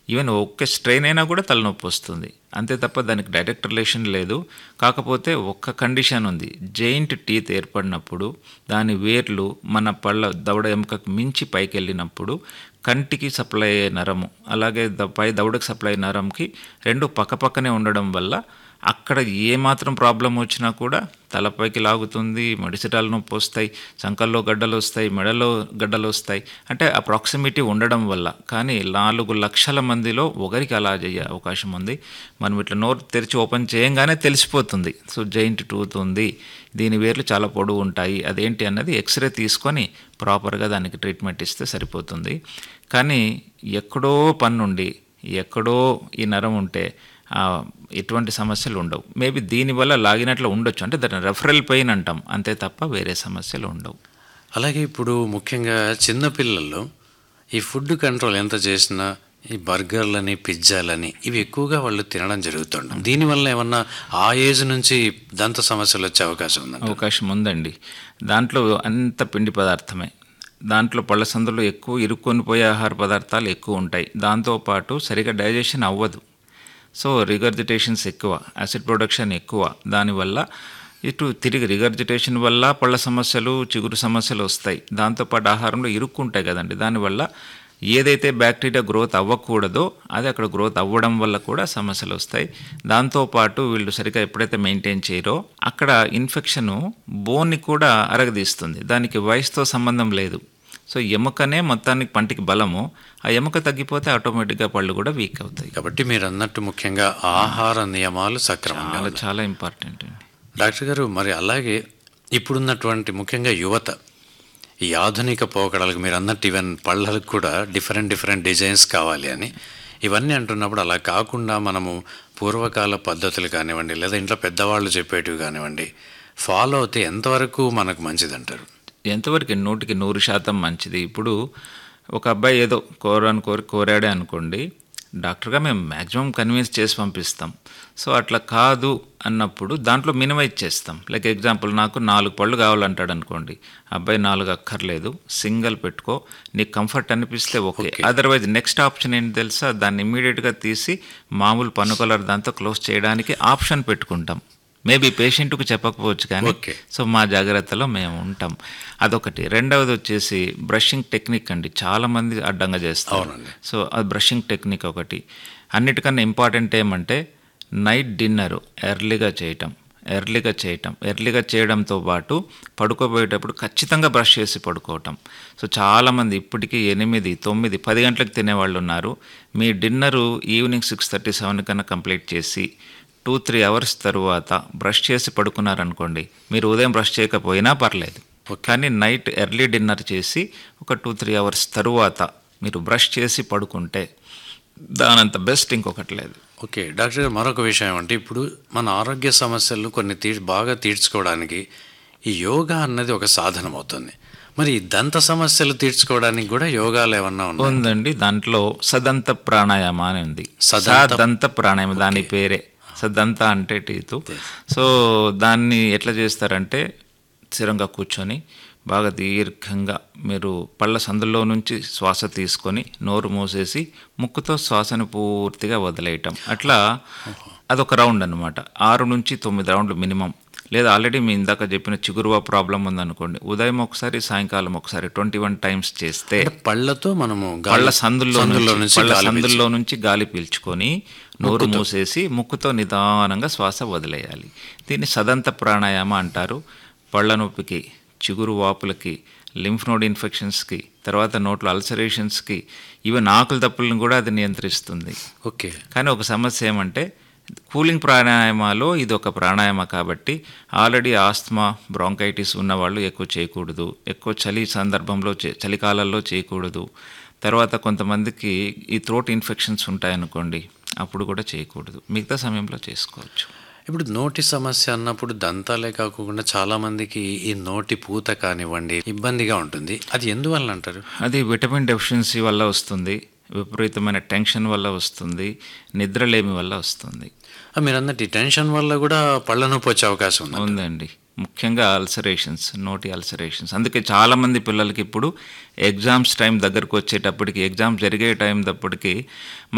Even ఒక్క strain అయినా కూడా తలనొప్పి వస్తుంది అంతే తప్ప దానికి డైరెక్ట్ రిలేషన్ లేదు కాకపోతే ఒక్క కండిషన్ ఉంది జైంట్ టీత్ ఏర్పడినప్పుడు దాని వేర్లు మన పళ్ళ దవడ ఎముకకు మించి పైకి వెళ్ళినప్పుడు కంటికి సప్లై అయ్యే నరము అలాగే ద- పై దవడకు సప్లై అయ్యే నరంకి రెండు పక్కపక్కనే ఉండడం వల్ల అక్కడ ఏ మాత్రం ప్రాబ్లం వచ్చినా కూడా తలపైకి లాగుతుంది మడిసిటాల నొప్పి వస్తాయి చంకల్లో గడ్డలు వస్తాయి మెడలో గడ్డలు వస్తాయి అంటే ఆ ప్రాక్సిమిటీ ఉండడం వల్ల కానీ నాలుగు లక్షల మందిలో ఒకరికి అలా అయ్యే అవకాశం ఉంది మనం ఇట్లా నోరు తెరిచి ఓపెన్ చేయంగానే తెలిసిపోతుంది సో జైంట్ టూత్ ఉంది దీని వేర్లు చాలా పొడవు ఉంటాయి అదేంటి అన్నది ఎక్స్రే తీసుకొని ప్రాపర్గా దానికి ట్రీట్మెంట్ ఇస్తే సరిపోతుంది కానీ ఎక్కడో పన్నుండి ఎక్కడో ఈ నరం ఉంటే ఆ, ఎటువంటి సమస్యలు ఉండవు మేబీ దీనివల్ల లాగినట్లు ఉండొచ్చు అంటే దాన్ని రెఫరల్ పెయిన్ అంటాం అంతే తప్ప వేరే సమస్యలు ఉండవు అలాగే ఇప్పుడు ముఖ్యంగా చిన్నపిల్లల్లో ఈ ఫుడ్ కంట్రోల్ ఎంత చేసినా ఈ బర్గర్లని పిజ్జాలని ఇవి ఎక్కువగా వాళ్ళు తినడం జరుగుతుంది దీనివల్ల ఏమన్నా ఆ ఏజ్ నుంచి దంత సమస్యలు వచ్చే అవకాశం ఉందండి అవకాశం ఉందండి దాంట్లో అంత పిండి పదార్థమే దాంట్లో పళ్ళ సందులో ఎక్కువ ఇరుక్కొని పోయే ఆహార పదార్థాలు ఎక్కువ ఉంటాయి దాంతోపాటు సరిగా డైజెషన్ అవ్వదు సో రిగర్జిటేషన్స్ ఎక్కువ యాసిడ్ ప్రొడక్షన్ ఎక్కువ దానివల్ల ఇటు తిరిగి రిగర్జిటేషన్ వల్ల పళ్ళ సమస్యలు చిగురు సమస్యలు వస్తాయి దాంతోపాటు ఆహారంలో ఇరుక్కుంటాయి కదండి దానివల్ల ఏదైతే బ్యాక్టీరియా గ్రోత్ అవ్వకూడదో అది అక్కడ గ్రోత్ అవ్వడం వల్ల కూడా సమస్యలు వస్తాయి దాంతోపాటు వీళ్ళు సరిగా ఎప్పుడైతే మెయింటైన్ చేయరో అక్కడ ఇన్ఫెక్షను బోన్ని కూడా అరగదీస్తుంది దానికి వయసుతో సంబంధం లేదు సో ఎముకనే మొత్తానికి పంటికి బలము ఆ ఎముక తగ్గిపోతే ఆటోమేటిక్గా పళ్ళు కూడా వీక్ అవుతాయి కాబట్టి మీరు అన్నట్టు ముఖ్యంగా ఆహార నియమాలు సక్రమంగా చాలా చాలా ఇంపార్టెంట్ అండి డాక్టర్ గారు మరి అలాగే ఇప్పుడున్నటువంటి ముఖ్యంగా యువత ఈ ఆధునిక పోకడలకు మీరు అన్నట్టు ఈవెన్ పళ్ళకు కూడా డిఫరెంట్ డిఫరెంట్ డిజైన్స్ కావాలి అని ఇవన్నీ అంటున్నప్పుడు అలా కాకుండా మనము పూర్వకాల పద్ధతులు కానివ్వండి లేదా ఇంట్లో పెద్దవాళ్ళు చెప్పేటివి కానివ్వండి ఫాలో అవుతే ఎంతవరకు మనకు మంచిదంటారు ఎంతవరకు నూటికి నూరు శాతం మంచిది ఇప్పుడు ఒక అబ్బాయి ఏదో కోరని కోరి కోరాడే అనుకోండి డాక్టర్గా మేము మ్యాక్సిమం కన్విన్స్ చేసి పంపిస్తాం సో అట్లా కాదు అన్నప్పుడు దాంట్లో మినిమైజ్ చేస్తాం లైక్ ఎగ్జాంపుల్ నాకు నాలుగు పళ్ళు కావాలంటాడు అనుకోండి అబ్బాయి నాలుగు అక్కర్లేదు సింగిల్ పెట్టుకో నీకు కంఫర్ట్ అనిపిస్తే ఓకే అదర్వైజ్ నెక్స్ట్ ఆప్షన్ ఏంటి తెలుసా దాన్ని ఇమీడియట్గా తీసి మామూలు పన్ను కలర్ దాంతో క్లోజ్ చేయడానికి ఆప్షన్ పెట్టుకుంటాం మేబీ పేషెంట్కు చెప్పకపోవచ్చు కానీ Okay. సో మా జాగ్రత్తలో మేము ఉంటాం అదొకటి రెండవది వచ్చేసి బ్రషింగ్ టెక్నిక్ అండి చాలా మంది అడ్డంగా చేస్తారు అవునండి. సో అది బ్రషింగ్ టెక్నిక్ ఒకటి అన్నిటికన్నా ఇంపార్టెంట్ ఏమంటే నైట్ డిన్నర్ ఎర్లీగా చేయటం ఎర్లీగా చేయటం ఎర్లీగా చేయడంతో పాటు పడుకోబోయేటప్పుడు ఖచ్చితంగా బ్రష్ చేసి పడుకోవటం సో చాలామంది ఇప్పటికీ ఎనిమిది తొమ్మిది పది గంటలకు తినేవాళ్ళు ఉన్నారు మీ dinner evening six thirty seven కన్నా కంప్లీట్ చేసి టూ త్రీ అవర్స్ తరువాత బ్రష్ చేసి పడుకున్నారనుకోండి మీరు ఉదయం బ్రష్ చేయకపోయినా పర్లేదు కానీ నైట్ ఎర్లీ డిన్నర్ చేసి ఒక టూ త్రీ అవర్స్ తరువాత మీరు బ్రష్ చేసి పడుకుంటే దానంత బెస్ట్ ఇంకొకటి లేదు ఓకే డాక్టర్ గారు మరొక విషయం అంటే ఇప్పుడు మన ఆరోగ్య సమస్యలను కొన్ని తీ బాగా తీర్చుకోవడానికి ఈ యోగా అన్నది ఒక సాధనం అవుతుంది మరి ఈ దంత సమస్యలు తీర్చుకోవడానికి కూడా యోగాలు ఏమన్నా ఉన్నాయి ఉందండి దాంట్లో సదంత ప్రాణాయామ అని ఉంది సదంత- సదంత ప్రాణాయామ దాని పేరే సదంత అంటే టీతు సో దాన్ని ఎట్లా చేస్తారంటే స్థిరంగా కూర్చొని బాగా దీర్ఘంగా మీరు పళ్ళ సందుల్లో నుంచి శ్వాస తీసుకొని నోరు మూసేసి ముక్కుతో శ్వాసను పూర్తిగా వదిలేయటం అట్లా అదొక రౌండ్ అనమాట ఆరు నుంచి తొమ్మిది రౌండ్లు మినిమం లేదా ఆల్రెడీ మీ ఇందాక చెప్పిన చిగురువా ప్రాబ్లం ఉందనుకోండి ఉదయం ఒకసారి సాయంకాలం ఒకసారి ట్వంటీ వన్ టైమ్స్ చేస్తే అంటే పళ్ళతో మనము గాలి- పళ్ళ సందుల్లో సందుల్లో నుంచి నుంచి పళ్ళ గాలి సందుల్లో నుంచి గాలి పీల్చుకొని నోరు మూసేసి ముక్కుతో నిదానంగా శ్వాస వదిలేయాలి దీన్ని సదంత ప్రాణాయామ అంటారు పళ్ళ నొప్పికి చిగురు వాపులకి లింఫ్ నోడ్ ఇన్ఫెక్షన్స్కి తర్వాత నోట్లో అల్సరేషన్స్కి ఈవెన్ ఆకుల తప్పులను కూడా అది నియంత్రిస్తుంది ఓకే కానీ ఒక సమస్య ఏమంటే కూలింగ్ ప్రాణాయామాలో ఇది ఒక ప్రాణాయామ కాబట్టి ఆల్రెడీ ఆస్తమా బ్రాంకైటిస్ ఉన్నవాళ్ళు ఎక్కువ చేయకూడదు ఎక్కువ చలి సందర్భంలో చే చలికాలంలో చేయకూడదు తర్వాత కొంతమందికి ఈ థ్రోట్ ఇన్ఫెక్షన్స్ ఉంటాయనుకోండి అప్పుడు కూడా చేయకూడదు మిగతా సమయంలో చేసుకోవచ్చు ఇప్పుడు నోటి సమస్య అన్నప్పుడు దంతాలే కాకుండా చాలా మందికి ఈ నోటి పూత కానివ్వండి ఇబ్బందిగా ఉంటుంది అది ఎందువల్ల అంటారు అది విటమిన్ డెఫిషియన్సీ వల్ల వస్తుంది విపరీతమైన టెన్షన్ వల్ల వస్తుంది నిద్రలేమి వల్ల వస్తుంది ఆ, మీరు అన్నట్టు ఈ టెన్షన్ వల్ల కూడా పళ్ళ నొప్పి వచ్చే అవకాశం ఉంది ఉందండి ముఖ్యంగా అల్సరేషన్స్ నోటి అల్సరేషన్స్ అందుకే చాలామంది పిల్లలకి ఇప్పుడు ఎగ్జామ్స్ టైం దగ్గరకు వచ్చేటప్పటికి ఎగ్జామ్ జరిగే టైం తప్పటికి